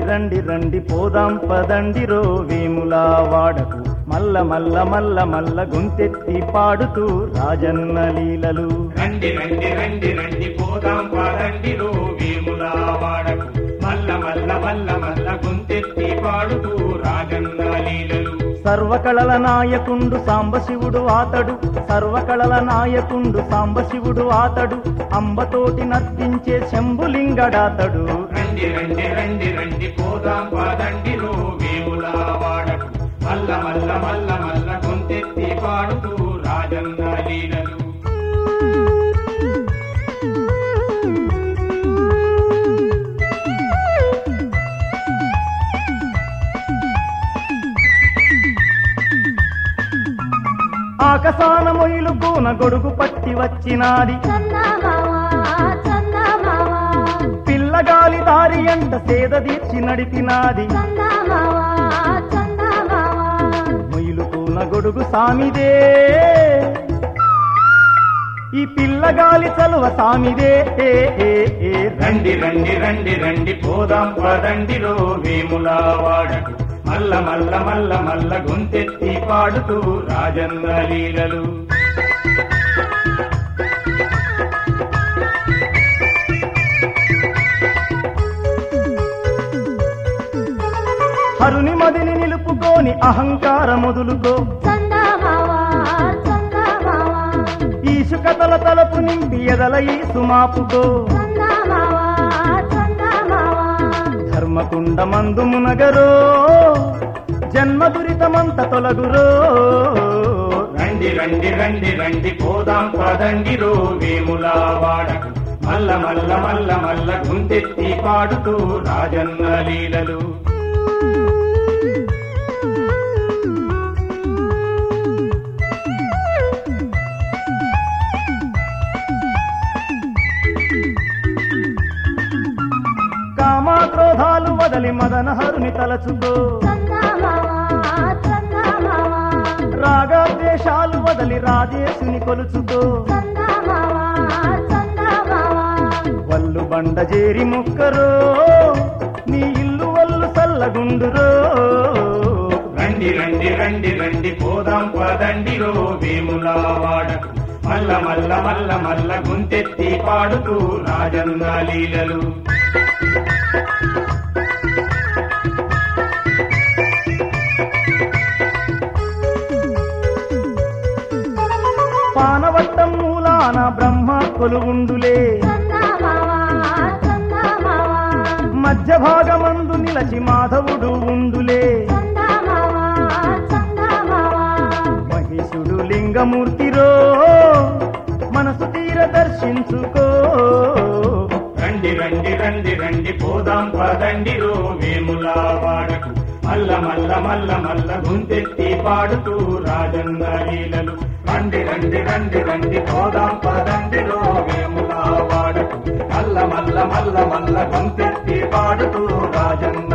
రండి రండి పోదాం పదండి రో వేములా వాడకు మల్ల మల్ల మల్ల మల్ల గొంతెత్తి పాడుతూ రాజన్న లీలలు రండి రండి రండి రండి పోదాం పదండిలో వేములా వాడకు మల్ల మల్ల మల్ల మల్ల గుంతెత్తి పాడుతూ రాజన్న లీలలు సర్వకళల నాయకుండు సాంబశివుడు ఆతడు సర్వకళల నాయకుండు సాంబశివుడు ఆతడు అంబతోటి నర్తించే శంభులింగడాతడు రండి రండి రండి రండి పోదాం పదండిలో వేములా వాడకు మల్ల మల్ల మల్ల మల్ల గుంతెత్తి పాడుతూ రాజన్న లీలలు ఆకసాన మొయిలు కూన గొడుగు పట్టి వచ్చినాది పిల్లగాలి దారి ఎంట సేద తీర్చి నడిపినాది మొయిలు కూన గొడుగు సామిదే ఈ పిల్లగాలి చలువ సామిదే ఏ ఏ ఏ రండి రండి రండి రండి పోదాం పదండిలో వేములా వాడకు మల్ల మల్ల మల్ల మల్ల గొంతెత్తి పాడుతూ రాజన్న లీలలు హరుని మదిని నిలుపుకోని అహంకారం మొదులుకో ఈశుకతల తలపు నింపి ఎదల ఈ సుమాపుకో ధర్మకుండ మందు మునగరో జన్మ దురితమంత తొలగురో రండి రండి రండి రండి పోదాం పదండిలో వేములా వాడకు మల్ల మల్ల మల్ల మల్ల గుంతెత్తి పాడుతూ రాజన్న లీలలు కామాక్రోధాలు వదలి మదన హరుని తలచుకో రాగాద్వేషాలు వదలి రాజేశుని కొలుచుకో వల్లు బండజేరి మొక్కరో నీ ఇల్లు వల్లు సల్లగుండురో రండి రండి రండి రండి పోదాం పదండిలో వేములా వాడకు మల్ల మల్ల మల్ల మల్ల గుంతెత్తి పాడుతూ రాజన్న లీలలు పానవట్టం మూలాన బ్రహ్మ కొలువుండులే మధ్య భాగమందు నిలచి మాధవుడు ఉండులే మహిషుడు లింగమూర్తిరో మనసు తీర దర్శించుకో రండి రండి రండి రండి పోదాం పదండిలో వేములా వాడకు మల్ల మల్ల మల్ల మల్ల గుంతెత్తి పాడుతూ రాజన్న లీలలు రండి రండి రండి రండి పోదాం పదండిలో వేములా వాడకు మల్ల మల్ల మల్ల మల్ల గుంతెత్తి పాడుతూ రాజన్న